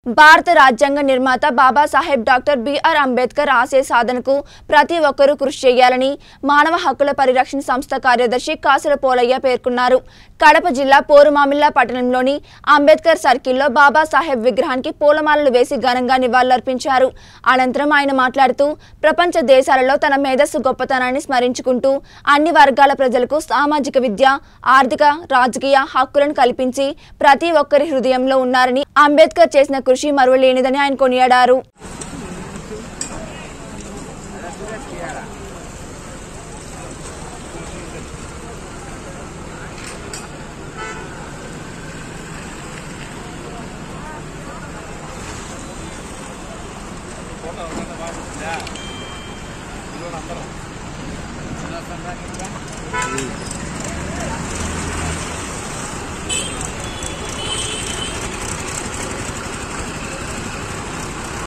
భారత రాజ్యాంగ నిర్మాత బాబాసాహెబ్ డాక్టర్ బిఆర్ అంబేద్కర్ ఆశయ సాధనకు ప్రతి ఒక్కరూ కృషి చేయాలని మానవ హక్కుల పరిరక్షణ సంస్థ కార్యదర్శి కాసుల పోలయ్య పేర్కొన్నారు కడప జిల్లా పోరుమామిల్ల పట్టణంలోని అంబేద్కర్ సర్కిల్లో బాబాసాహెబ్ విగ్రహానికి పూలమాలలు వేసి ఘనంగా నివాళులర్పించారు అనంతరం ఆయన మాట్లాడుతూ ప్రపంచ దేశాలలో తన మేధస్సు గొప్పతనాన్ని స్మరించుకుంటూ అన్ని వర్గాల ప్రజలకు సామాజిక విద్య ఆర్థిక రాజకీయ హక్కులను కల్పించి ప్రతి ఒక్కరి హృదయంలో ఉన్నారని అంబేద్కర్ చేసిన కృషి మరువలేనిదని ఆయన కొనియాడారు